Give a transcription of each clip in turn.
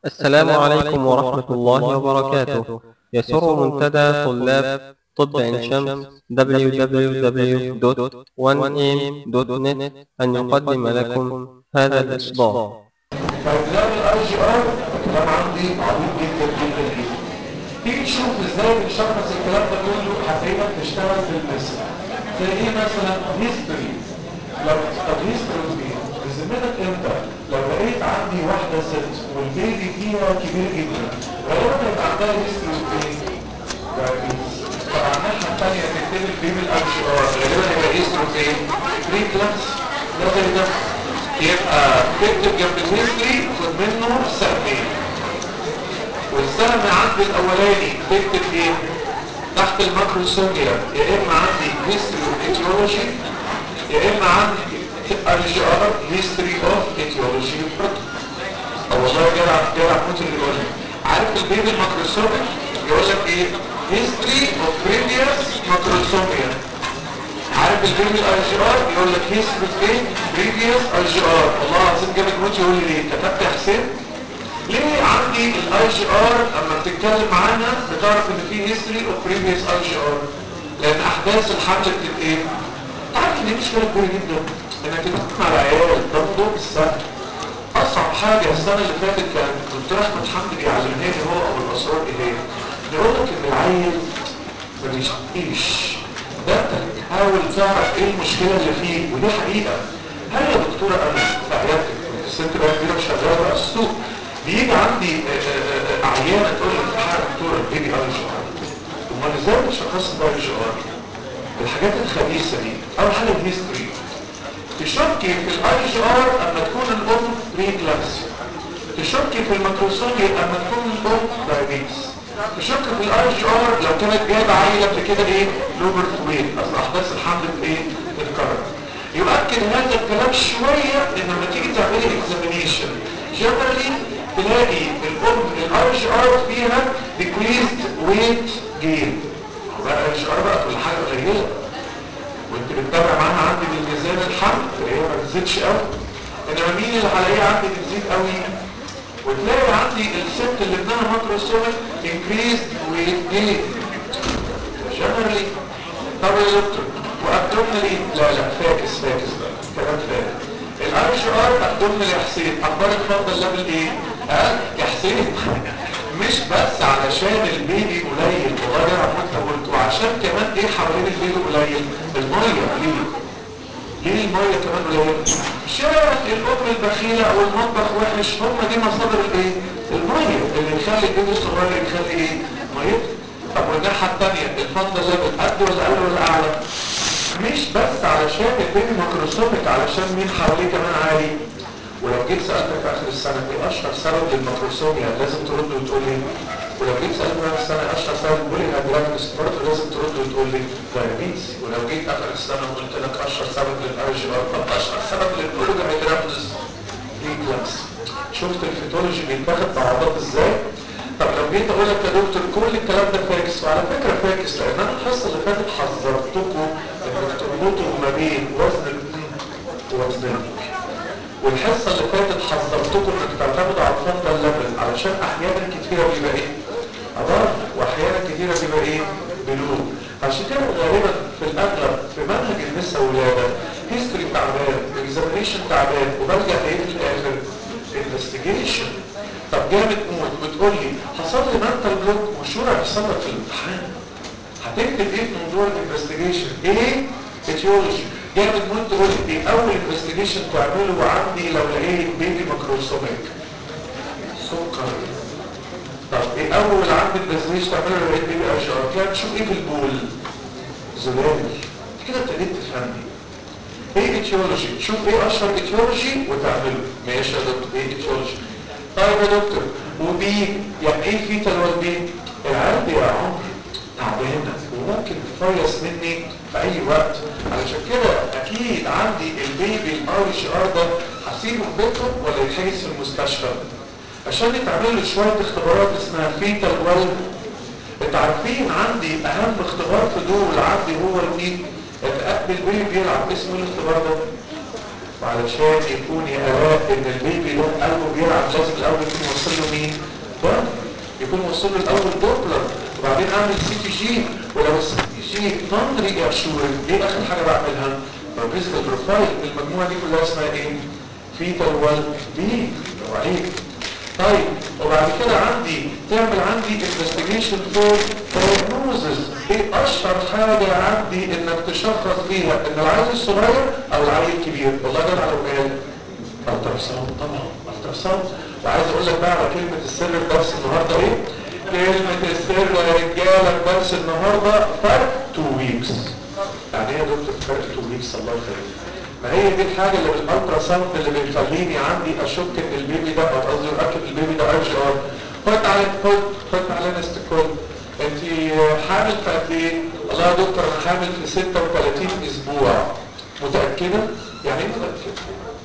السلام عليكم ورحمة الله وبركاته يسر منتدى طلاب طب عين شمس www.1am.net أن يقدم لكم هذا الإصدار فبلاد الاي جي ار كان عندي عظيم جدا جدا جدا تيجي تشوف ازاي بنشخص الكلام ده كله هتلاقيها بتشتغل في المثل زي ايه مثلا هيستوري لو طب هيستوري ايه؟ بذمتك امتى؟ لو لقيت عندي واحده ست والبيبي فيها كبير جدا غالبا هيبقى عندها هيستوري ايه؟ دايابيتس طبعا الناحيه الثانيه تكتب البيبي الاي جي ار غالبا هيبقى هيستوري ايه؟ بري كلاس ده زي ده يبقى تكتب جنب الهيستوري خد منه سنتين والسنة من عند الأولاني تكتب إيه؟ تحت الماكروسوميا يا إما عندي هيستوري اوف ايتيولوجي يا إما عندي اي جي ار هيستوري اوف ايتيولوجي أو والله جدع جدع موت اللي يقول لي عارف البيبي الماكروسوميا يقول لك إيه؟ هيستوري اوف بريفيوس ماكروسوميا عارف البيبي الاي جي ار يقول لك هيستوري ايه بريفيوس اي جي ار والله العظيم جامد موت يقول لي ليه كتبت يا حسين ليه عندي الاي جي ار اما بتتكلم عنها بتعرف ان في هيستوري اوف بريفيوس اي جي ار لان احداث الحمل بتبقى ايه تعرف ان دي مشكله كبيره جدا انك تتكلم على العيال ده موضوع مش سهل اصعب حاجه السنه اللي فاتت كان دكتور احمد حمدي بيعلمها لي هو ابو الاسرار ايه هي يقول لك ان العيل ما بيشقيش ده انت تحاول تعرف ايه المشكله اللي فيه ودي حقيقه هل يا دكتوره انا في عيادتك الست بقى كبيره وشغاله بقى في السوق بيجي عندي عيانه تقول لي في حاجه دكتوره بيبي اي جي ار امال ازاي بتشخص الاي جي ار الحاجات الخبيثه دي اول حاجه الهيستوري تشكي في الاي جي ار اما تكون الام بري كلاسيا تشكي في الميكروسومي اما تكون الام دايابيتس تشك في الاي جي ار لو كانت جايبه عيله قبل كده ايه لوبر ويت اصل احداث الحمل ايه تتكرر يؤكد هذا الكلام شويه ان لما تيجي تعملي اكزامينيشن جنرالي تلاقي الام الاي جي ار فيها ديكريزد ويت جين بقى الاي جي ار بقى كل حاجه قليله وانت بتتابع معاها عندي بالميزان الحمل تلاقيها ما بتزيدش قوي انما مين اللي هلاقيها عندي بتزيد قوي وتلاقي عندي الست اللي ابنها ماكروسوميك increased with gain generally طب يا دكتور وابدومنالي لا لا فاكس فاكس بقى كلام فاكس الاي جي ار ابدومنال يا حسين اخبار الفضل ليفل ايه؟ اه يا حسين مش بس علشان البيبي قليل والله يا رب انت قلت وعشان كمان ايه حوالين البيبي قليل الميه ليه؟ ليه الميه كمان قليله؟ شاف الام البخيله او المطبخ وحش هم دي مصادر الايه؟ الميه اللي يخلي البيبي الصغير يخلي ايه؟ ميه طب والناحيه الثانيه الفضل ليفل قد ولا اقل ولا اعلى؟ مش بس علشان البيبي ماكروسوميك علشان مين حواليه كمان عالي ولو جيت سالتك في اخر السنه ايه اشهر سبب للماكروسوميا لازم ترد وتقول لي ولو جيت سالتك في اخر السنه اشهر سبب بولي هادرانكس برضه لازم ترد وتقول لي دايابيتس ولو جيت اخر السنه وقلت لك اشهر سبب للاي جي ار طب اشهر سبب للبولي هادرانكس دي كلاس شفت الفيتولوجي بيتاخد بعضات ازاي طب لو جيت اقول لك يا دكتور كل الكلام ده فاكس وعلى فكره فاكس لان انا الحصه اللي فاتت حذرتكم انك تربطوا ما بين وزن الام ووزن الام والحصه اللي فاتت حذرتكم انك تعتمدوا على الفضل ليفل علشان احيانا كتيره بيبقى ايه؟ اضر واحيانا كتيره بيبقى ايه؟ بلوغ عشان كده غالبا في الاغلب في منهج النساء ولاده هيستوري تعبان اكزامينيشن تعبان وبرجع ايه في الاخر؟ انفستيجيشن طب جامد موت بتقول لي حصل لي منتال بلوك وشور هيحصل لك في الامتحان هتكتب ايه في موضوع الانفستيجيشن؟ ايه؟ اتيولوجي جامد موت تقول لي ايه اول انفستيجيشن تعمله عندي لو لقيت بيبي ماكروسوميك سكر طب ايه اول عندي انفستيجيشن تعمله لو لقيت بيبي اشعر كده تشوف ايه في البول زلال كده ابتديت تفهمني ايه اتيولوجي شوف ايه اشهر اتيولوجي وتعمله ماشي يا دكتور ايه اتيولوجي طيب يا دكتور وبي يعني ايه فيتال والبين العيال دي يا عمر تعبانه وممكن تفيص مني في اي وقت علشان كده اكيد عندي البيبي الاي جي ار ده هسيبه في بيتهم ولا يتحجز في المستشفى عشان يتعمل له شويه اختبارات اسمها فيتال وال انت عارفين عندي اهم اختبار في دول عندي هو المين اتقبل البيبي بيلعب اسمه الاختبار ده وعلشان يكون يا الاء ان البيبي ده قلبه بيلعب لازم الاول يكون يوصل له مين يكون وصل له الاول دوبلر وبعدين اعمل سي تي جي ولو السي تي جي نون ري اشورنج دي اخر حاجه بعملها فيزيكال بروفايل المجموعه دي كلها اسمها ايه؟ فيتال وال بي عليك طيب وبعد كده عندي تعمل عندي انفستيجيشن فور diagnosis ايه اشهر حاجه عندي انك تشخص بيها ان العيل الصغير او العيل الكبير والله ده على وقال الترساوند طبعا الترساوند وعايز اقول لك بقى على كلمه السر في درس النهارده ايه كلمه السر يا رجاله في درس النهارده فرق 2 ويكس يعني ايه يا دكتور فرق 2 ويكس الله يخليك ما هي دي الحاجة اللي بالالترا ساوند اللي بيخليني عندي اشك ان البيبي ده او قصدي اتاكد البيبي ده اي جي ار خد تعالى خد خد تعالى نستكل انت حامل في قد ايه؟ والله يا دكتور انا حامل في 36 اسبوع متأكدة؟ يعني ايه متأكدة؟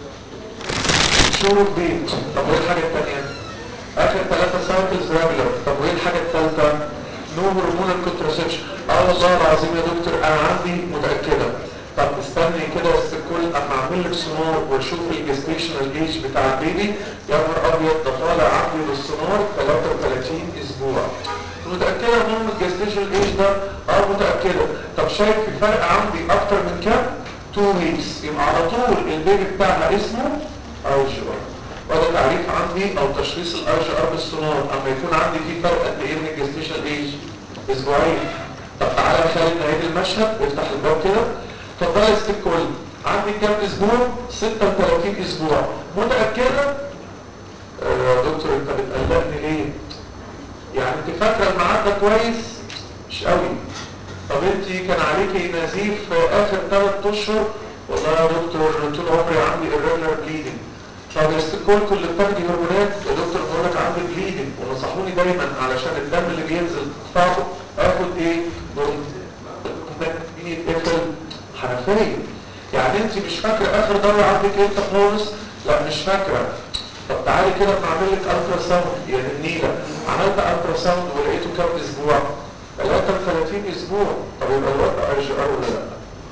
شهور بيت طب وايه الحاجة الثانية؟ اخر ثلاثة سايكلز ريجولار طب وايه الحاجة الثالثة؟ نو هرمونال كونتراسبشن اه والله العظيم يا دكتور انا عندي متأكدة طب استني كده بس الكل اما اعمل لك سونار واشوف الجستيشنال ايج بتاع البيبي يا نهار ابيض ده طالع عندي بالسونار 33 اسبوع متاكده ان هم الجستيشنال ايج ده اه متاكده طب شايف في فرق عندي اكتر من كام 2 ويكس يبقى على طول البيبي بتاعها اسمه اي جي ار وده تعريف عندي او تشخيص الاي جي ار بالسونار اما يكون عندي في فرق قد ايه من الجستيشنال ايج اسبوعين طب تعالى يا خالد نعيد المشهد افتح الباب كده اتفضل يا ست الكل عندي كام اسبوع 36 اسبوع متاكده آه يا دكتور انت بتقلقني ليه يعني انت فاكره الميعاد ده كويس مش قوي طب انت كان عليكي نزيف في اخر ثلاث اشهر والله يا دكتور طول عمري عندي irregular bleeding طب يا ست الكل كل بتاخدي هرمونات يا دكتور بقول لك عندي بليدنج ونصحوني دايما علشان الدم اللي بينزل صعب اخد ايه؟ يتقفل حنفية يعني انت مش فاكرة اخر دورة عندك انت خالص لا مش فاكرة طب تعالي كده اما اعمل لك الترا ساوند يا النيلة عملت الترا ساوند ولقيته كام اسبوع 33 اسبوع طب يبقى الوقت اي جي ار ولا لا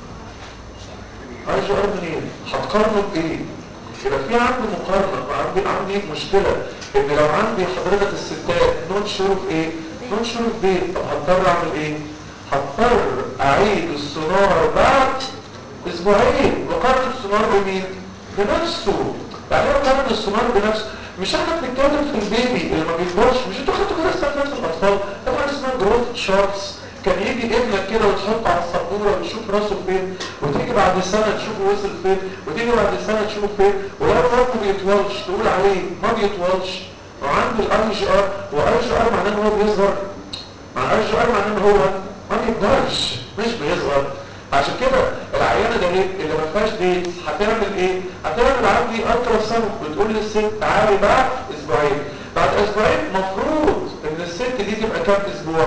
اي جي ار منين هتقارنه بايه يبقى في عندي مقارنة وعندي عندي مشكلة ان لو عندي حضرتك الستات نوت شور في ايه نوت شور في بيت طب هضطر اعمل ايه هضطر اعيد السونار بعد اسبوعين وقارن السونار بمين بنفسه بعدين قارن السونار بنفسه مش احنا بنتكلم في البيبي اللي ما بيكبرش مش انتوا خدتوا كده استخدام الاطفال طبعا اسمها جروث شارتس كان يجي ابنك كده وتحطه على السبوره وتشوف راسه فين وتيجي بعد سنه تشوفه وصل فين وتيجي بعد سنه تشوفه فين ولو هو ما بيطولش تقول عليه ما بيطولش وعنده الاي جي ار واي جي ار معناه ان هو بيصغر مع اي جي ار معناه ان هو ما بيكبرش مش بيصغر عشان كده العيانه ده اللي ما فيهاش ديت هتعمل ايه هتعمل عندي الترا ساوند وتقول للست تعالي بعد اسبوعين بعد اسبوعين مفروض ان الست دي تبقى كام اسبوع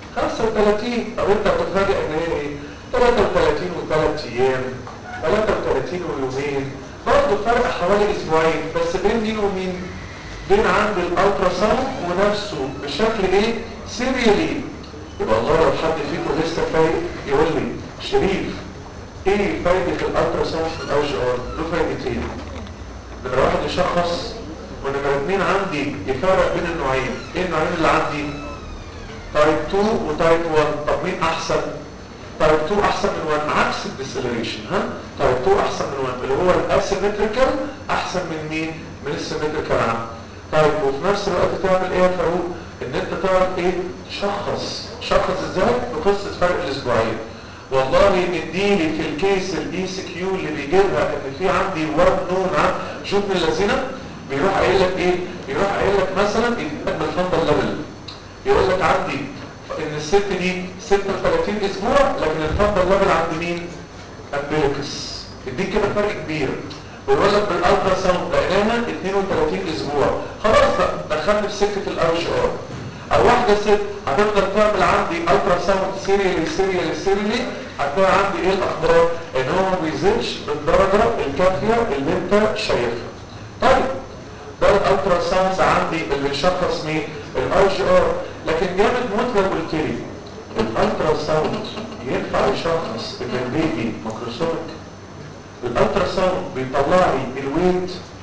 35 او انت بتفاجئ ان هي ايه 33 وثلاث ايام 33 ويومين برضه فرق حوالي اسبوعين بس بين مين ومين بين عند الالترا ساوند ونفسه بشكل ايه سيريالي يبقى الله لو حد فيكم لسه فايق يقول لي شريف ايه فايدة الالترا ساوند في الاي جي ار له فايدتين نمرة واحد يشخص ونمرة اتنين عندي يفرق بين النوعين ايه النوعين اللي عندي تايب 2 وتايب 1 طب مين احسن تايب 2 احسن من 1 عكس الديسلريشن ها تايب 2 احسن من 1 اللي هو الاسيمتريكال احسن من مين من السيمتريكال عام طيب وفي نفس الوقت تعمل ايه يا فاروق ان انت تعرف ايه تشخص شخص ازاي بقصه فرق الاسبوعين والله مديني في الكيس الاي سي كيو اللي بيجيبها ان في عندي وان نون شوف من الذين بيروح قايل لك ايه بيروح قايل لك مثلا يديك من الفندل ليفل يقول لك عندي ان الست دي 36 اسبوع لكن الفندل ليفل عند مين امبيلكس يديك كده فرق كبير ويقول لك بالالترا ساوند لقيناها 32 اسبوع خلاص بقى دخلنا في سكه الاي جي ار او واحده ست هتفضل تعمل عندي الترا ساوند سيريالي سيريالي سيريالي هتلاقي عندي ايه الاخبار ان هو ما بيزيدش بالدرجه الكافيه اللي انت شايفها طيب ده الالترا ساوند عندي اللي يشخص مين الاي جي ار لكن جامد موت لو قلت لي الالترا ساوند ينفع يشخص ان البيبي ماكروسوميك الالترا ساوند بيطلع لي الويت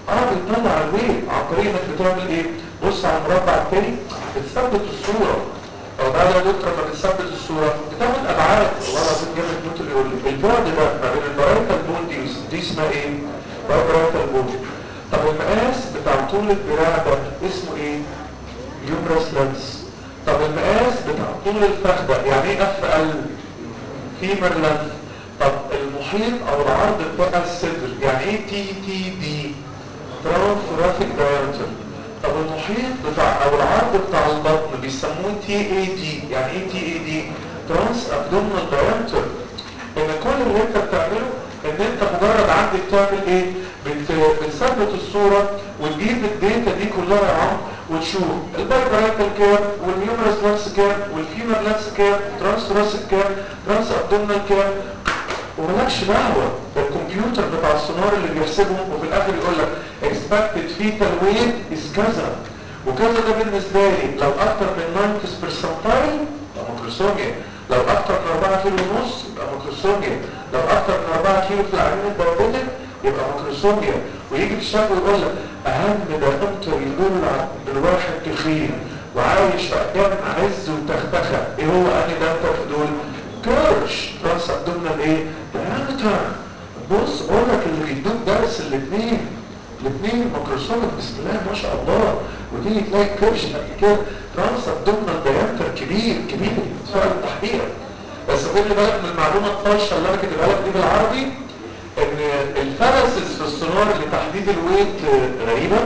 اه بتطلع الويت عن طريق انك بتعمل ايه بص على المربع التاني بتثبت الصوره او بعد يا دكتور لما بتثبت الصوره بتاخد ابعاد والله العظيم جامد موت اللي يقول لي البعد ده ما بين البرايتال بون دي دي اسمها ايه؟ برايتال بون طب المقاس بتاع طول الدراع ده اسمه ايه؟ يومرس لانس طب المقاس بتاع طول الفخ ده يعني ايه اف ال فيمر لانس طب المحيط او العرض بتاع الصدر يعني ايه تي تي دي ترانثورافيك دايرتر طب المحيط بتاع او العرض بتاع البطن بيسموه تي اي دي يعني ايه تي اي دي ترانس ابدومينال دايرتر ان كل اللي انت بتعمله ان انت مجرد عندك تعمل ايه بت- بتثبت الصوره وتجيب الداتا دي كلها يا عم وتشوف البايبرايتال كام والنيومرس لانس كام والفيمر لانس كام ترانس راسك كام ترانس ابدومينال كام ومالكش دعوه ده الكمبيوتر بتاع السونار اللي بيحسبهم وفي الاخر يقول لك expected fetal weight is كذا وكذا ده بالنسبه لي لو اكتر من 90 percentile يبقى ماكروسوميا لو اكتر من 4 كيلو ونص يبقى ماكروسوميا لو اكتر من 4 كيلو في العينين الدايبيتك يبقى ماكروسوميا ويجي في الشكل ويقول لك اهم دايمتر يدل على الواحد تخين وعايش في ايام عز وتختخه ايه هو انهي دايمتر في دول كيرش ترانس ابدومينال ايه دايمتر بص اقول لك اللي بيدوك درس الاثنين الاثنين ماكروسوميك بسم الله ما شاء الله وتيجي تلاقي كيرش قد كده ترانس ابدومينال دايمتر كبير كبير سؤال التحقيق بس خلي بالك من المعلومه الطايشه اللي انا كاتبها لك دي بالعربي ان الفرسس في السونار لتحديد الويت آه، غريبه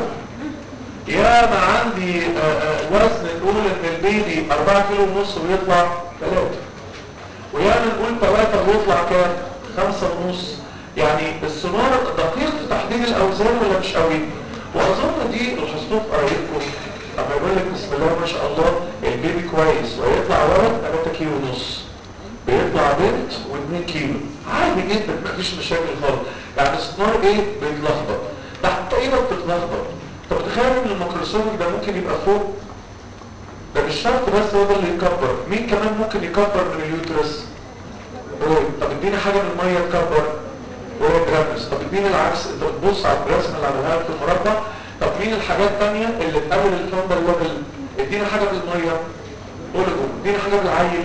يا ما عندي آه، آه، وزن نقول ان البيبي 4 كيلو ونص ويطلع 3 ويا ما نقول 3 ويطلع كام 5 ونص يعني السونار دقيق في تحديد الاوزان ولا مش قوي واظن دي لاحظتوه في قرايبكم اما يقول لك بسم الله ما شاء الله البيبي كويس ويطلع ولد 3 كيلو ونص بيطلع بنت و2 كيلو عادي جدا مفيش مشاكل خالص يعني السونار ايه بيتلخبط تحت ايه ما بتتلخبط طب تخيل ان الميكروسومك ده ممكن يبقى فوق ده مش شرط بس هو ده اللي يكبر مين كمان ممكن يكبر من اليوترس روي طب اديني حاجه من الميه تكبر روي جرامس طب اديني العكس انت بتبص على الرسمه اللي عملها لك في المربع طب مين الحاجات الثانيه اللي تقلل الفندل ليفل اديني حاجه بالميه اوليجو اديني حاجه بالعيل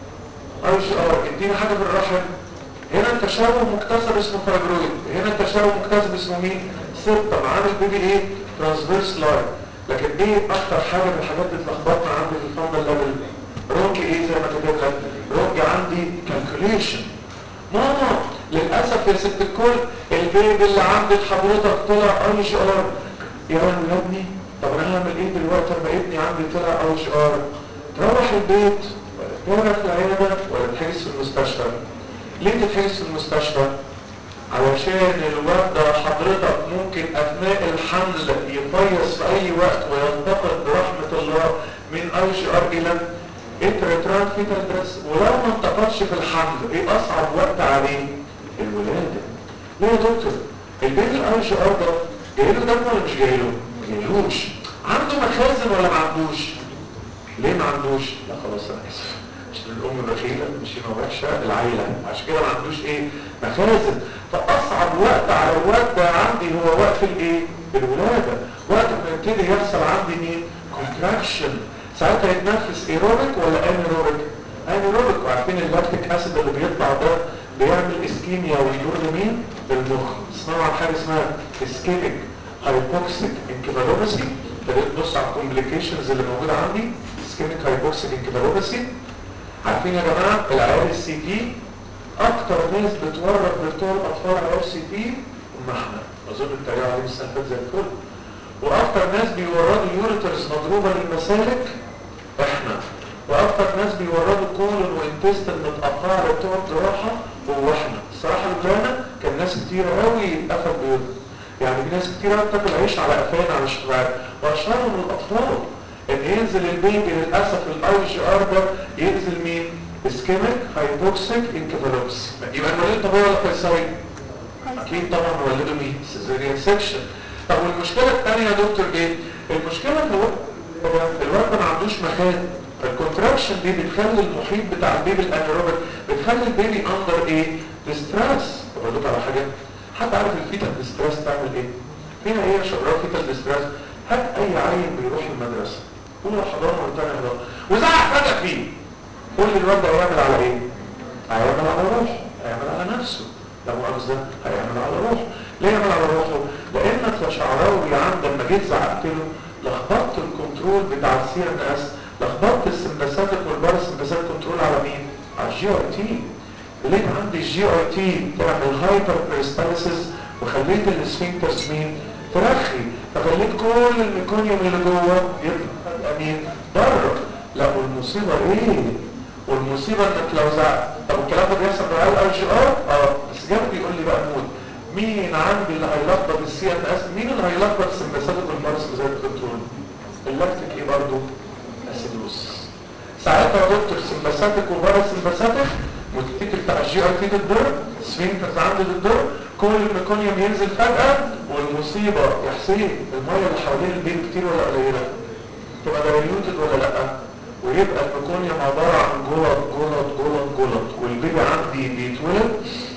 اي جي ار اديني حاجه بالرحم هنا التشابه مكتسب اسمه فايبرويد هنا التشابه مكتسب اسمه مين سبتم عامل بيبي ايه ترانسفيرس لاين لكن ايه اكتر حاجه من الحاجات اللي اتلخبطنا عندي في الفندل ليفل رونج ايه زي ما كتبت لك رونج عندي كالكوليشن ماما للاسف يا ست الكل البيبي اللي عندك حضرتك طلع اي جي ار يا ولد يا ابني طب انا هعمل ايه دلوقتي لما ابني عندي طلع اي جي ار تروح البيت ولا تروح في العياده ولا تحجز في المستشفى ليه تتحجز في المستشفى علشان الواد ده حضرتك ممكن اثناء الحمل يفيص في اي وقت وينتقل برحمة الله من اي جي ار الى انترتران فيتال درس ولو ما انتقلش في الحمل ايه اصعب وقت عليه الولادة ليه يا دكتور البيبي الاي جي ار ده جاي له دم ولا مش جاي له؟ ما جايلوش عنده مخازن ولا ما عندوش؟ ليه ما عندوش؟ لا خلاص انا اسف عشان الام بخيلة مشيمة وحشة العيلة عشان كده ما عندوش ايه مخازن فاصعب وقت على الوقت ده عندي هو وقت الايه الولادة وقت ما يبتدي يحصل عندي مين كونتراكشن ساعتها يتنفس ايروبيك ولا انيروبيك انيروبيك وعارفين اللاكتيك اسيد اللي بيطلع ده بيعمل اسكيميا ويدور لمين للمخ اسمها عن حاجه اسمها اسكيميك هايبوكسيك انكفالوباسي ابتديت تبص على الكومبليكيشنز اللي موجوده عندي اسكيميك هايبوكسيك انكفالوباسي عارفين يا جماعه العيال السي تي اكتر ناس بتورط بتوع الاطفال على السي تي هم احنا اظن التريقه عليه السنه اللي فاتت زي الفل واكتر ناس بيوردوا يوريترز مضروبه للمسالك احنا واكتر ناس بيوردوا كولون وانتستن متقطعه لبتوع الجراحه هو احنا الصراحه الجانا كان ناس كتير قوي اتقفل بيوتهم يعني في ناس كتير قوي بتاكل عيش على قفانا على الشغال واشهرهم الاطفال ان ينزل البيبي للاسف الاي جي ار ده ينزل مين اسكيميك هايبوكسيك انكفالوبسي يبقى المريض طبيعي ولا قيصري اكيد طبعا ولده مين سيزيريان سيكشن طب والمشكله الثانيه يا دكتور ايه المشكله ان هو الولد ما عندوش مخازن الكونتراكشن دي بتخلي المحيط بتاع البيبي الانيروبيك بتخلي البيبي اندر ايه ديستريس طب اقول لكم على حاجه حد عارف الفيتا ديستريس تعمل ايه فيها ايه يا شباب فيتال ديستريس هات اي عيل بيروح المدرسه قول له حضانه والتاني حضانه وزعق فجاه فيه قول لي الواد ده هيعمل على ايه؟ هيعمل على روحه هيعمل على نفسه لا مؤاخذه هيعمل على روحه ليه يعمل على روحه؟ لانك يا شعراوي عند لما جيت زعقت له لخبطت الكنترول بتاع السي ان اس لخبطت السمباثيك والباراسمباثيك كنترول على مين؟ على الجي اي تي لقيت عندي الجي اي تي تعمل هايبر بريستاليسيس وخليت الاسفنكترز مين؟ ترخي فخليت كل الميكونيوم اللي جوه يبقى مين؟ بره لا والمصيبه ايه؟ والمصيبه انك لو زعقت طب الكلام ده بيحصل مع الاي جي ار؟ اه بس جاب بيقول لي بقى مود مين عندي اللي هيلخبط السي ان اس مين اللي هيلخبط السمباثيك والباراسمباثيك كنترول؟ اللاكتيك ايه برضه؟ اسيدوس ساعتها يا دكتور سمباثيك وباراسمباثيك والتيك بتاع الجي اي تي الدور سفنكترز عند الدور كل الميكونيوم ينزل فجأة والمصيبة يا حسين المية اللي حوالين البيت كتير ولا قليلة؟ تبقى دايلوتد ولا لأ؟ ويبقى الميكونيوم عبارة عن جلط جلط جلط جلط والبيبي عندي بيتولد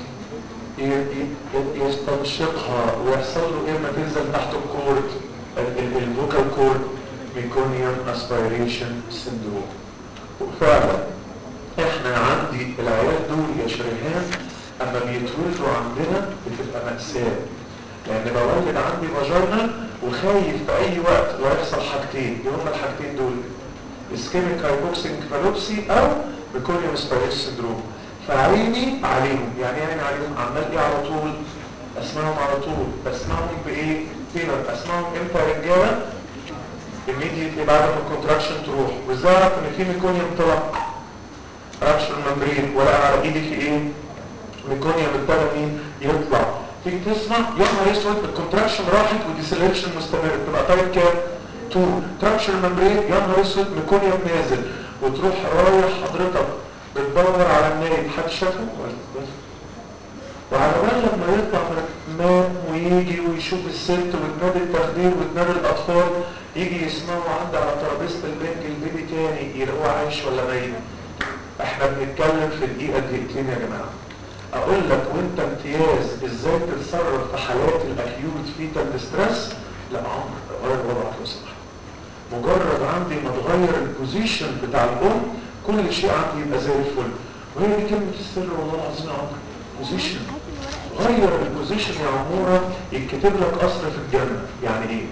يستنشقها ويحصل له ايه ما تنزل تحت الكورد الفوكال كورد ميكونيوم اسبيريشن سندروم وفعلا احنا عندي العيال دول يا شريهان اما بيتولدوا عندنا بتبقى مأساة لان بولد عندي فاجينا وخايف في اي وقت لا يحصل حاجتين ايه هما الحاجتين دول اسكيميك هايبوكسينج فالوبسي او ميكونيوم اسبيريشن سندروم فعيني عليهم يعني يعني عليهم عمال ايه على طول اسمعهم على طول بسمعهم بايه فينر اسمعهم امتى يا رجاله immediately بعد ما الكونتراكشن تروح وازاي اعرف ان في ميكونيوم طلع رابشر الممبرين ولا على ايدي في ايه ميكونيوم ابتدى مين يطلع تيجي تسمع يا نهار اسود الكونتراكشن راحت وديسلريشن مستمر بتبقى تايب كام 2 تراكشر الممبرين يا نهار اسود ميكونيوم نازل وتروح رايح حضرتك بتدور على النايم حد شافه ولا وعلى بال لما يطلع من الحمام ويجي ويشوف الست وتنادي التخدير وتنادي الاطفال يجي يسمعوا عندي على ترابيزه البنج البيبي تاني يلاقوه عايش ولا ميت احنا بنتكلم في دقيقه دقيقتين يا جماعه اقول لك وانت امتياز ازاي تتصرف في حالات الاكيوت فيتال ديستريس لا عمرك غير وضعك لو سمحت مجرد عندي ما تغير البوزيشن بتاع الام كل شيء عندي يبقى زي الفل وهي دي كلمه السر والله العظيم يا عمرو بوزيشن غير البوزيشن يا عموره يتكتب لك قصر في الجنه يعني ايه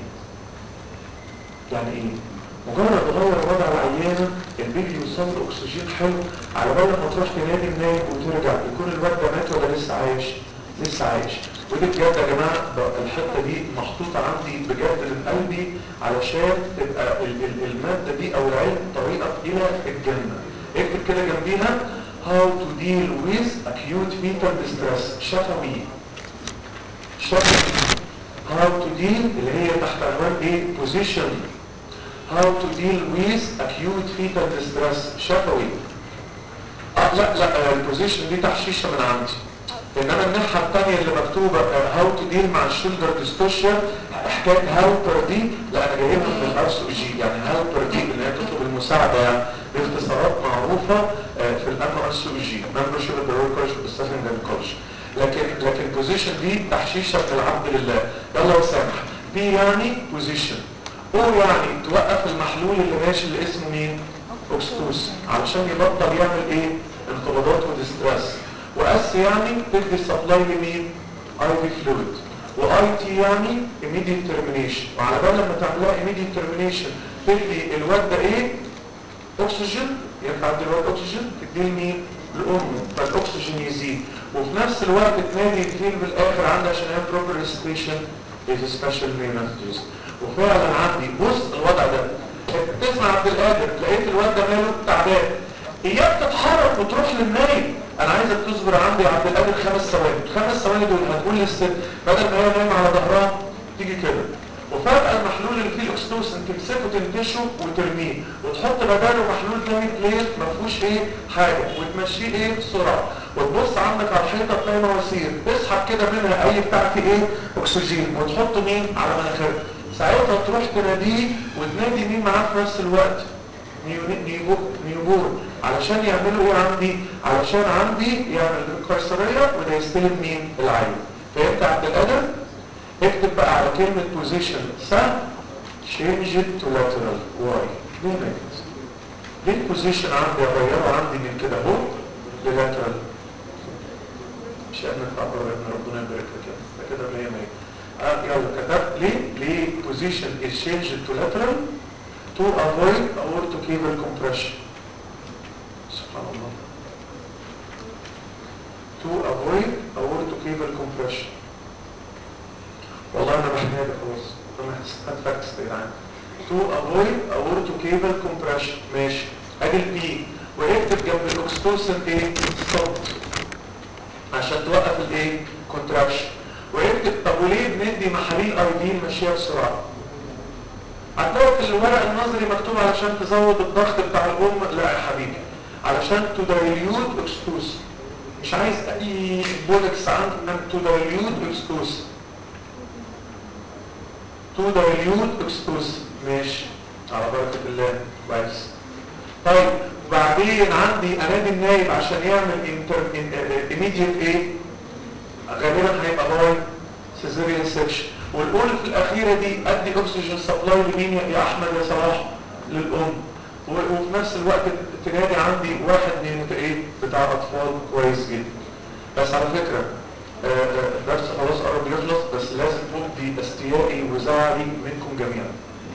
يعني ايه مجرد غير وضع العيانه البيبي يوصل له اكسجين حلو على بال ما تروح تنادي النايم وترجع يكون الواد ده مات ولا لسه عايش لسه عايش ودي بجد يا جماعه الحته دي محطوطه عندي بجد من قلبي علشان تبقى ال ال الماده دي او العلم طريقك الى الجنه اكتب كده جنبيها how to deal with acute fetal distress شفوي شفوي how to deal اللي هي تحت عنوان ايه position how to deal with acute fetal distress شفوي اه لا لا البوزيشن دي تحشيشه من عندي انما الناحيه الثانيه اللي مكتوبه هاو تو ديل مع الشولدر ديستوشن حكايه هاوبر دي لا انا جايبها من الار او جي يعني هاوبر دي اللي هي تطلب المساعده يعني باختصارات معروفه في الام ار او جي ممبرشيب اوف ذا رويال كولج بالسكند كولج لكن لكن البوزيشن دي تحشيشه من العبد لله يلا وسامح بي يعني بوزيشن او يعني توقف المحلول اللي ماشي اللي اسمه مين؟ اوكستوس علشان يبطل يعمل ايه؟ انقباضات وديستريس واس يعني تدي سبلاي لمين؟ اي في فلويد واي تي يعني immediate termination وعلى بال لما تعملها immediate termination تدي الواد ده ايه؟ اكسجين ينفع تدي الواد اكسجين تديه لمين؟ لامه فالاكسجين يزيد وفي نفس الوقت تنادي فين بالاخر عندها عشان هي بروبر ريسبيشن is special messages وفعلا عندي بص الوضع ده تسمع عبد القادر لقيت الواد ده ماله تعبان اياك تتحرك وتروح للنايم انا عايزك تصبر عندي يا عبد القادر خمس ثواني الخمس ثواني دول هتقول للست بدل ما هي نايمه على ظهرها تيجي كده وفجأة المحلول اللي فيه الاكستوسن تمسكه تنتشه وترميه وتحط بداله محلول تاني بليت ما فيهوش ايه حاجة وتمشيه ايه بسرعة وتبص عندك على الحيطة تلاقي مواسير تسحب كده منها اي بتاع فيه ايه اكسجين وتحطه مين على مناخيرك ساعتها تروح تناديه وتنادي مين معاه في نفس الوقت نيوبور علشان يعملوا ايه عندي علشان عندي يعمل قيصرية وده يستلم مين العين فهمت عبد القادر اكتب بقى على كلمة بوزيشن سهم change it to lateral واي ليه نجد ليه البوزيشن عندي اغيره عندي من كده اهو للاترال مش قادر تعبر يا ابن ربنا يبارك لك ده كده 100 100 اه يلا كتبت ليه ليه بوزيشن is changed to lateral to avoid aortocable compression سبحان الله to avoid aortocable compression والله انا محتاج خلاص انا هتفكس يا جدعان to avoid aortocable compression ماشي ادي البي واكتب جنب الاكستوسن ايه ستوب عشان توقف الايه كونتراكشن واكتب طب وليه بندي محاليل ايدين ماشيه بسرعه هتلاقي في الورق النظري مكتوب علشان تزود الضغط بتاع الام لا يا حبيبي علشان تدايليوت اكستوس مش عايز اي بولكس عندك تدايليوت اكستوس تدايليوت اكستوس ماشي على بركه الله كويس طيب وبعدين عندي انادي النايب عشان يعمل ايميديت ايه غالبا هيبقى باي سيزيريان سيكشن والقول في الاخيره دي ادي اكسجين سبلاي لمين يا احمد يا صلاح للام وفي نفس الوقت تنادي عندي واحد من ايه بتاع اطفال كويس جدا بس على فكره الدرس خلاص قرب يخلص بس لازم ابدي استيائي وزعلي منكم جميعا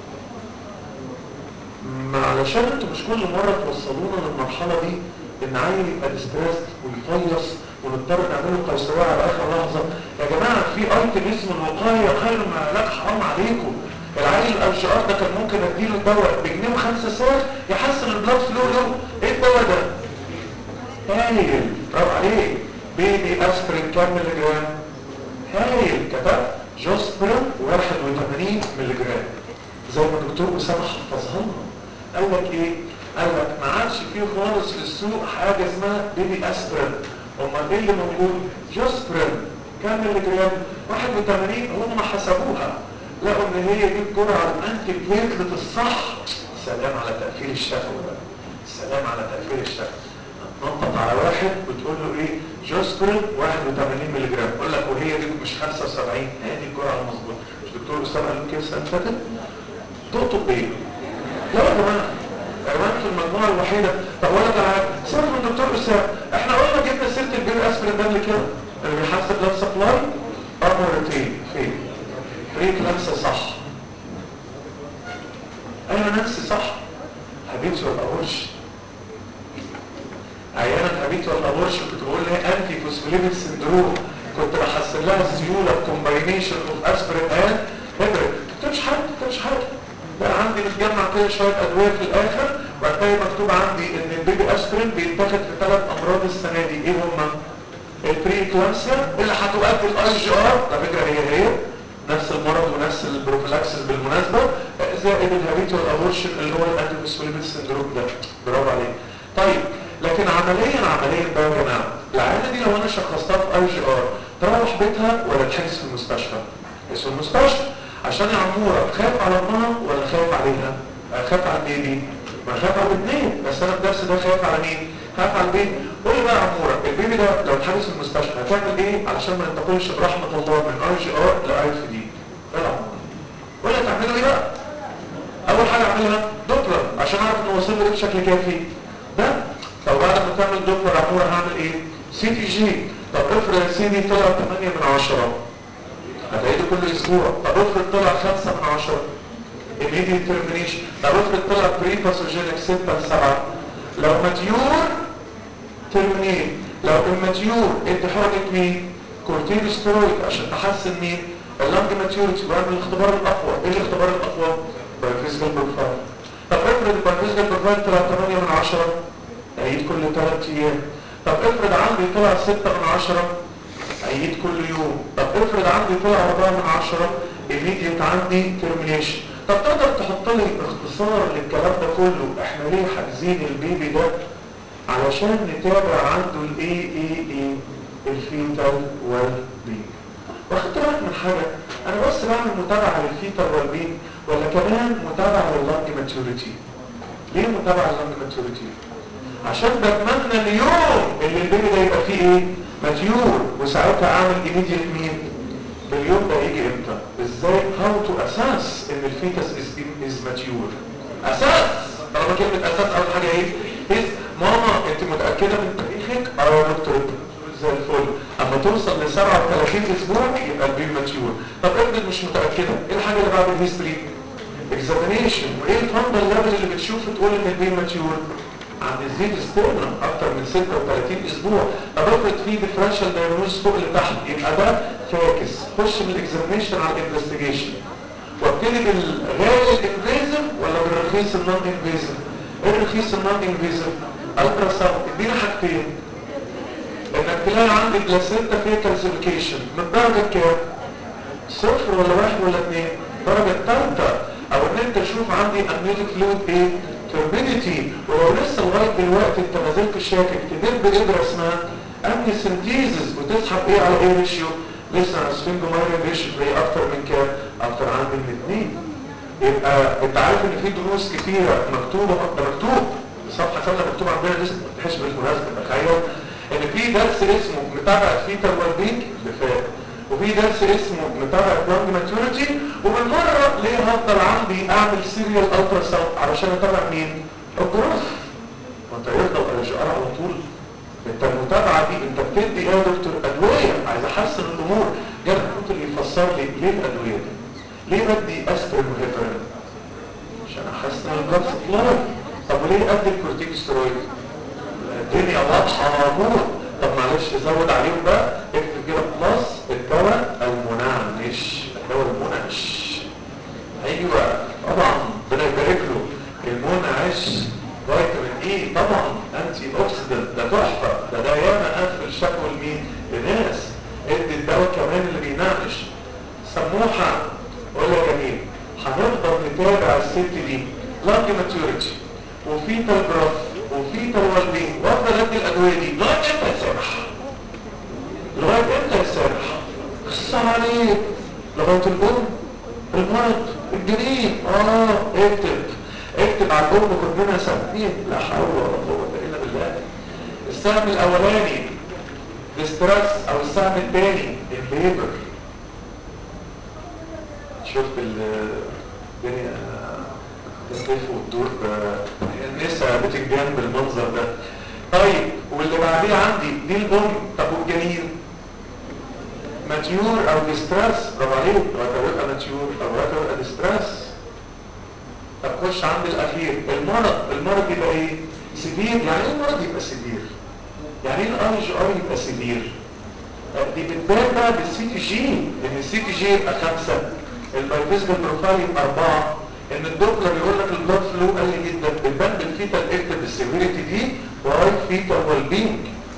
ما علشان انتوا مش كل مره توصلونا للمرحله دي ان عيل يبقى ديستريس ويفيص ونضطر نعمل له قيصريه على اخر لحظه يا جماعه في ايتم اسمه الوقايه خير من العلاج حرام عليكم العيل الجي ار ده كان ممكن اديله الدواء بجنيه وخمسة ساعات يحسن البلاد فلو له ايه الدواء ده؟ هايل برافو عليك بيبي اسبرين كام ملي جرام؟ هايل كتب جوسبرين 81 ملي جرام زي ما الدكتور اسامه حفظها لنا قال لك ايه؟ قال لك ما عادش فيه خالص في السوق حاجه اسمها بيبي اسبرين امال ايه اللي موجود؟ جوسبرين كام ملي جرام؟ 81 هم حسبوها لقوا ان هي دي الجرعه الانتي بليتلت الصح سلام على تقفيل الشفوي بقى سلام على تقفيل الشفوي نطط على واحد بتقول له ايه جوسبرين 81 ملي جرام يقول لك وهي دي مش 75 هي دي الجرعه المظبوطه مش دكتور اسامه قال لكم كده السنه اللي فاتت دقتوا بايه؟ لا يا جماعه يا جماعه في المجموعه الوحيده طب اقول لك على حاجه سيبك من دكتور اسامه احنا قلنا جبنا سيره البيبي اسبرين ده قبل كده اللي بيحسب بلاد سبلاي اه مرتين فين؟ فريق نفسه صح انا نفسي صح حبيبتي ولا اقولش احيانا حبيبتي ولا اقولش كنت بقول لها انتي فوسفوليبيد سندروم كنت بحسن لها السيوله كومباينيشن اوف اسبرين اند هيبريد كنت مش حاجه كنت مش حاجه بقى عندي متجمع كده شويه ادويه في الاخر وهتلاقي مكتوب عندي ان البيبي اسبرين بيتاخد في ثلاث امراض السنه دي ايه هما؟ البري كلامسيا اللي هتؤدي الاي جي ار على فكره هي هي نفس المرض ونفس البروفيلاكسس بالمناسبة زائد الهابيتوال ابورشن اللي هو الانتيفوسفوليبيد سندروم ده برافو عليك طيب لكن عمليا عمليا بقى يا جماعه العيانه دي لو انا شخصتها في اي جي ار تروح بيتها ولا تحجز في المستشفى؟ تحجز في المستشفى عشان يا عموره خايف على امها ولا خايف عليها؟ خايف على البيبي ما خايف على الاثنين بس انا الدرس ده خايف على مين؟ خايف على البيبي قول لي بقى يا عموره البيبي ده لو اتحبس في المستشفى هتعمل ايه علشان ما ننتقلش برحمه الله من اي جي ار لاي اف دي؟ لا ولا تعملوا ايه بقى؟ اول حاجه اعملها دوبلر عشان اعرف ان وصل له بشكل كافي ده طب بعد ما تعمل دوبلر يا عموره هعمل ايه؟ سي تي جي طب افرض السي دي طلع 8 من 10 هتعيده كل اسبوع طب افرض طلع 5 من 10 immediate termination طب افرض طلع بري باثوجينيك 6 ل 7 لو ماتيور ترمينيت لو الماتيور انت حركه مين؟ كورتيكوستيرويد عشان تحسن مين؟ اللانج ماتيوريتي واعمل الاختبار الاقوى ايه الاختبار الاقوى؟ بايوفيزيكال بروفايل طب افرض البايوفيزيكال بروفايل طلع 8 من 10 عيد كل 3 ايام طب افرض عندي طلع 6 من 10 عيد كل يوم طب افرض عندي طلع 4 من 10 immediate عندي termination طب تقدر تحط لي اختصار للكلام ده كله احنا ليه حاجزين البيبي ده علشان نتابع عنده الاي اي اي الفيتال والبيبي واخدت بالك من حاجه انا بس بعمل متابعه للفيتال والبيبي ولا كمان متابعه لللانج ماتيوريتي ليه متابعه لللانج ماتيوريتي عشان بتمنى اليوم اللي البيبي ده يبقى فيه ايه ماتيور وساعتها اعمل ايميديت مين باليوم ده يجي امتى ازاي how to assess ان الفيتس is, is mature اساس طالما كلمة اساس اول حاجة ايه is ماما انت متأكدة من تاريخك اه يا دكتور زي الفل اما توصل ل 37 اسبوع يبقى البيبي ماتيور طب افرض مش متأكدة ايه الحاجة اللي بعد الهيستوري examination وايه الفندل ليفل اللي بتشوف تقول ان البيبي ماتيور عند الزيت ستيرنم اكتر من 36 اسبوع طب افرض في ديفرنشال دايجنوز فوق لتحت يبقى ده فاكس خش من الاكزامينشن على الانفستيجيشن وابتدي بالغالي الانفيزيف ولا بالرخيص النون انفيزيف ايه الرخيص النون انفيزيف الترا ساوند ادينا حاجتين انك تلاقي عندي بلاسينتا فيها كالسيفيكيشن من درجه كام صفر ولا واحد ولا اثنين درجه ثالثه او ان انت تشوف عندي امنيوتيك فلويد ايه توربيديتي ولو لسه لغايه دلوقتي انت ما زلت شاكك تدب ابره اسمها امني سنتيزس وتسحب ايه على ايه ريشيو لسه اسفنجو مايرن ريشيو تلاقي اكتر من كام اكتر عندي من اثنين يبقى انت عارف ان في دروس كتيره مكتوبه ده مكتوب صفحه كامله مكتوب عندنا لسه ما تحش بالمناسبه تخيل ان في درس اسمه متابعه فيتال والبينج اللي فات وفي درس اسمه متابعه لونج ماتيوريتي وبالمره ليه هفضل عندي اعمل سيريال الترا ساوند علشان اتابع مين؟ الجروث ما انت يفضل الاشعار على طول انت المتابعه دي انت بتدي ايه يا دكتور ادويه عايز احسن الامور جاب الدكتور يفسر لي ليه الادويه دي؟ ليه بدي اسبرين وهيبرين؟ عشان احسن البلاد سبلاي طب وليه ادي الكورتيكوستيرويد؟ الدنيا واضحه موجود طب معلش زود عليهم بقى اكتب كده بلس الدواء المنعش الدواء المنعش ايوه طبعا ربنا يبارك له المنعش فيتامين اي طبعا انتي اوكسيدنت ده تحفه ده ده ياما قفل شكوى لمين؟ لناس ادي الدواء كمان اللي بينعش سموحه قول يا جميل هنفضل نتابع الست دي لانج ماتيوريتي وفيتال جراف وفيتال والبين وافضل ادي الادويه دي لغايه امتى يسامح؟ لغايه امتى يسامح؟ خص عليك لغايه الام المرض الجنين اه اكتب اكتب على الام خد منها سنتين لا حول ولا قوه الا بالله السهم الاولاني الاسترس او السهم الثاني الليبر شفت الدنيا تلف وتدور النساء بتنجان بالمنظر ده طيب واللي بعديه عندي دي الام طب والجنين ماتيور او ديسترس برافو عليك لغايه يبقى ماتيور او لغايه يبقى ديسترس طب خش عند الاخير المرض المرض يبقى ايه سيفير يعني ايه المرض يبقى سيفير يعني ايه الاي جي ار يبقى سيفير دي بتبان بقى بالسي تي جي ان السي تي جي يبقى خمسه البايفيزيكال بروفايل يبقى اربعه ان الدكتور يقول لك البلاد فلو قل جدا بتبان بالفيتال اكتب السيفيريتي دي وهاي فيتال والبينج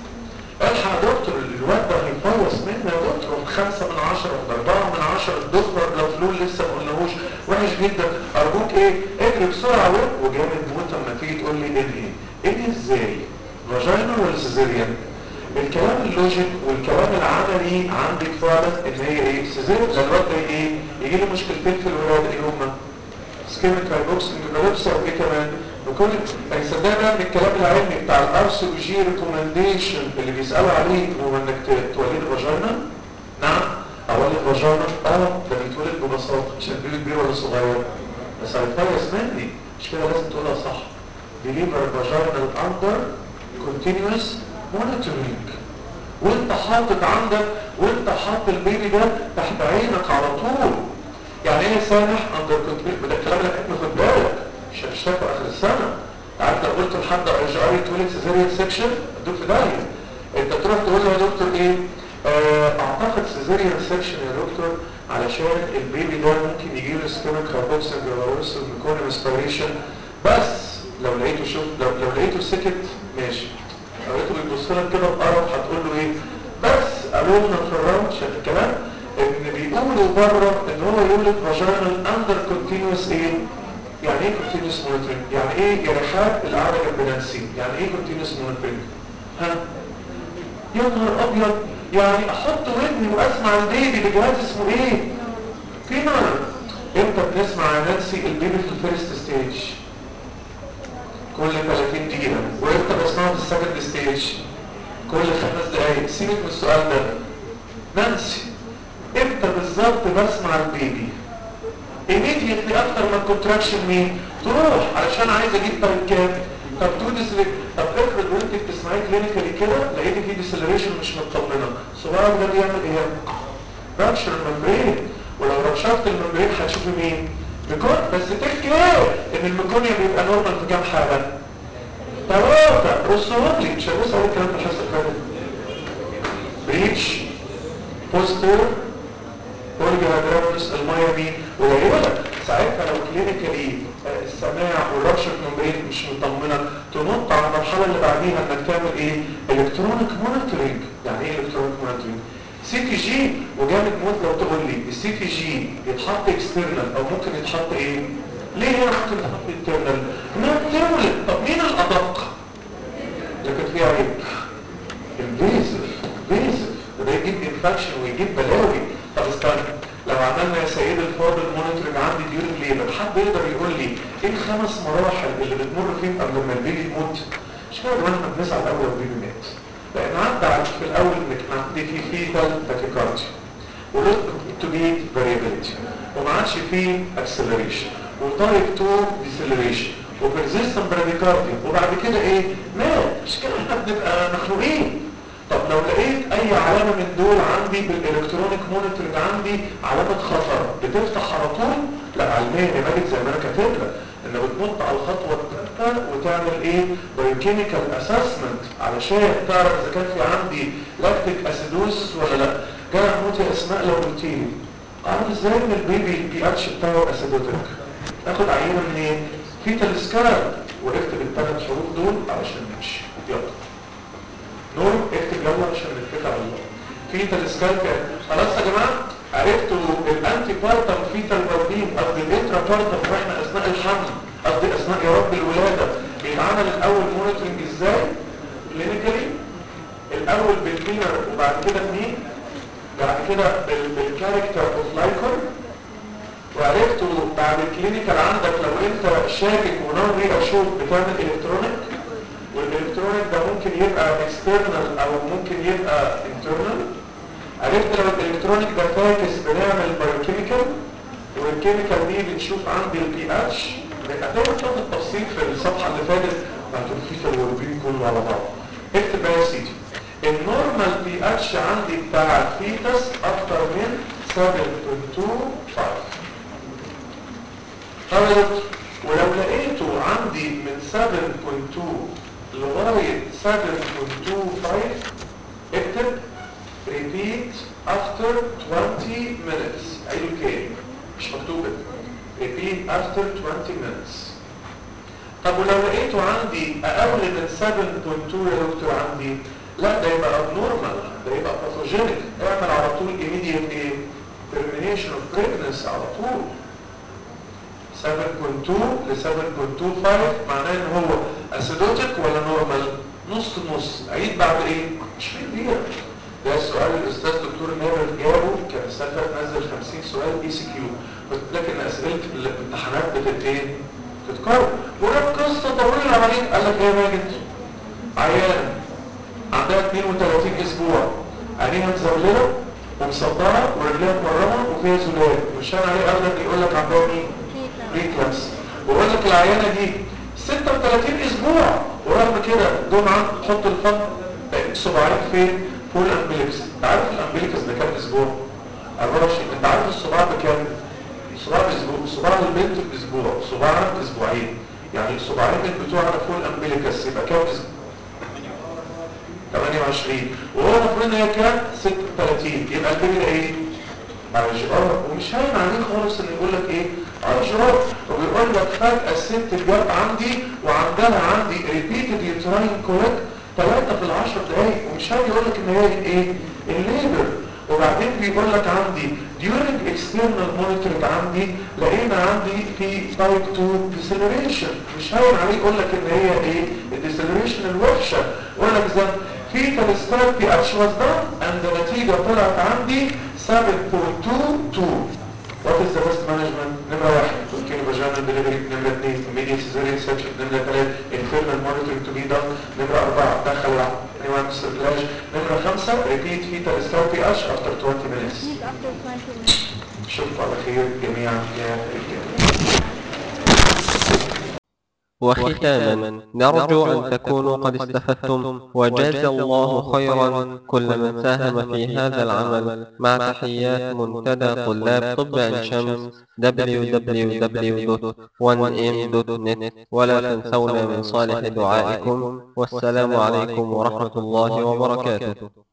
الحق يا دكتور الواد ده هيفوص منا يا دكتور خمسة من عشرة أربعة من عشرة الدكتور لو فلول لسه ما قلناهوش وحش جدا أرجوك إيه اجري بسرعة وجامد موت لما تيجي تقول لي انهي انهي ازاي؟ فاجينال ولا سيزيريان؟ الكلام اللوجيك والكلام العملي عندك فعلا ان هي ايه؟ سيزيريان الواد ده ايه؟ يجي له مشكلتين في الولادة ايه هما؟ سكيميك هايبوكسيك جلوبسا وايه كمان؟ وكل يعني صدقني بقى من الكلام العلمي بتاع الار سي او جي ريكومنديشن اللي بيسالوا عليه هو انك تولد فاجينا نعم اولد فاجينا اه ده بيتولد ببساطه عشان البيبي كبير ولا صغير بس هيتفيص مني مش كده لازم تقولها صح deliver vaginal under continuous monitoring وانت حاطط عندك وانت حاطط البيبي ده تحت عينك على طول يعني ايه سامح اندر كنترول ده الكلام اللي احنا خد بالك مش هنشتكوا اخر السنه عارف لو قلت لحد اي جي ار اتولد سيزيريان سيكشن ادوك في داهيه انت تروح تقول له يا دكتور ايه آه اعتقد سيزيريان سيكشن يا دكتور علشان البيبي ده ممكن يجي له سكيميك هايبوكسيا جلوروس ميكون انسبيريشن بس لو لقيته شوف لو, لو لقيته سكت ماشي لو لقيته بيبص لك كده بقرف هتقول له ايه بس قالوا لنا في الراوند شايف الكلام ان بيقولوا بره ان هو يولد فاجينال اندر كونتينوس ايه يعني ايه كونتينوس مونيتورنج يعني ايه جراحات القعده جنب نانسي يعني ايه كونتينوس مونيتورنج ها يا نهار ابيض يعني احط ودني واسمع البيبي بجهاز اسمه ايه فينر امتى بنسمع يا نانسي البيبي في الفيرست ستيج كل 30 دقيقه وامتى بسمعه في السكند ستيج كل خمس دقايق سيبك من السؤال ده نانسي امتى بالظبط بسمع البيبي immediately اكتر ما الكونتراكشن مين تروح علشان عايز اجيب تايب كام طب تو ديسلي طب افرض وانت بتسمعي كلينيكالي كده لقيت في ديسلريشن مش مطمنه صباعك ده بيعمل ايه رابشر الممبرين ولو رابشرت الممبرين هتشوفي مين ميكون بس تفكر ان الميكونيا بيبقى نورمال في كام حاجه ثلاثه رصهم لي مش هبص على الكلام ده حاسس كده بريتش بوستر اورجانوجرافس الميه دي قليله ساعتها لو كلينيكالي السماع والرابشر ممبرين مش مطمنه تنط على المرحله اللي بعديها انك تعمل ايه الكترونيك مونيتورنج يعني ايه الكترونيك مونيتورنج سي تي جي وجامد موت لو تقول لي السي تي جي يتحط اكسترنال او ممكن يتحط ايه ليه هنا ممكن يتحط انترنال انها بتولد طب مين الادق لكن فيها عيب البيزر بيزر ده يجيب انفكشن ويجيب بلاوي طب استنى لو عملنا يا سيد الفاضل مونيتورنج عندي ديورنج ليبر حد يقدر يقول لي ايه الخمس مراحل اللي بتمر فيهم قبل ما البيبي يموت مش كده وانا بنزعل اول لو البيبي مات لان عدى على في الاول انك عندي في فيتال تاكيكارديا ولوك تو بي فاريابيلتي وما عادش فيه اكسلريشن وتايب 2 ديسلريشن وبرزيستنت براديكارديا وبعد كده ايه مات مش كده احنا بنبقى مخنوقين طب لو لقيت اي علامة من دول عندي بالالكترونيك مونيتورنج عندي علامة خطر بتفتح على طول لا علميا يا مالك زي ما انا كاتب لك ان بتنط على الخطوة الثالثة وتعمل ايه بايوكيميكال اسسمنت علشان تعرف اذا كان في عندي لاكتيك اسيدوسس ولا لا جاي اموت يا اسماء لو قلت لي عامل ازاي ان البيبي البي اتش بتاعه اسيدوتك اخد عينة منين إيه؟ في تلسكار واكتب الثلاث حروف دول علشان نمشي يلا نور اكتب يلا عشان نتفق على الله فيتال سكالكر خلاص يا جماعه عرفتوا الانتي بارتم فيتال بارتين قصدي الانترا بارتم واحنا اثناء الحمل قصدي اثناء يا رب الولاده بيتعمل الاول مونيتورنج ازاي كلينيكالي الاول بالكلينر وبعد كده بمين بعد كده بالكاركتر اوف لايكر وعرفتوا بعد الكلينيكال عندك لو انت شاكك ونون ري اشوف بتعمل الكترونيك والالكترونيك ده ممكن يبقى external او ممكن يبقى internal عرفت لو الالكترونيك ده فاكس بنعمل بايوكيميكال والكيميكال دي بنشوف عندي البي اتش هتلاقي تشوف التفصيل في الصفحه اللي فاتت هتقول في الوربين كله على بعض اكتب بقى يا سيدي النورمال بي اتش عندي بتاع الفيتس اكتر من 7.25 طيب ولو لقيته عندي من 7.2 لغاية 7.25 اكتب repeat after 20 minutes عيدوا كام مش مكتوبة repeat after 20 minutes طب ولو لقيته عندي اقل من 7.2 يا دكتور عندي لا ده يبقى abnormal ده يبقى pathogenic اعمل على طول immediate ايه termination of pregnancy على طول 7.2 ل 7.25 معناه ان هو اسيدوتيك ولا نورمال نص نص عيد بعد ايه مش كبير ده السؤال الاستاذ دكتور نابل جابه كان السنه اللي فاتت نزل 50 سؤال بي سي كيو قلت لك ان اسئله الامتحانات بتت ايه بتتكرر ولو قصه طويله عليك قال لك ايه يا ماجد عيان عندها 32 اسبوع عينيها مزولله ومصدعه ورجليها مورمه وفيها زلال مش انا عليه ابدا يقول لك عندها مين ريكلاس ويقول لك العيانه دي 36 اسبوع ورغم كده جمعه حط الفم صباعين فين فوق الامبليكس انت عارف الامبليكس ده كام اسبوع 24 انت عارف الصباع بكام الصباع باسبوع صباع البنت باسبوع صباعها باسبوعين يعني الصباعين بتوعنا فوق الامبليكس يبقى كام اسبوع 28 وهو المفروض ان هي كام 36 يبقى البيبي ده ايه اه ومش هاين عليه خالص ان يقول لك ايه اشرب وبيقول لك فجأة الست جت عندي وعندها عندي ريبيتد يوتراين كولك ثلاثة في العشر دقايق ومش هاين يقول لك ان هي ايه الليبر وبعدين بيقول لك عندي during external monitoring عندي لقينا عندي في type 2 deceleration مش هاين عليه يقول لك ان هي ايه الديسلريشن الوحشة يقول لك زي في تلسكوب في اتشواز ده and النتيجة طلعت عندي 7.22 What is the best management? نمرة واحد كيلو فاجينال ديليفري نمرة اثنين immediate cesarean section نمرة ثلاثة internal monitoring to be done نمرة أربعة دخل العنوان السيركلاج نمرة خمسة repeat fetal therapy ash after 20 minutes Please after 20 minutes. اشوفكم على خير جميعا يا رجال وختاما نرجو أن تكونوا قد استفدتم وجاز الله خيرا كل من ساهم في هذا العمل مع تحيات منتدى طلاب طب عين شمس www.1m.net ولا تنسونا من صالح دعائكم والسلام عليكم ورحمة الله وبركاته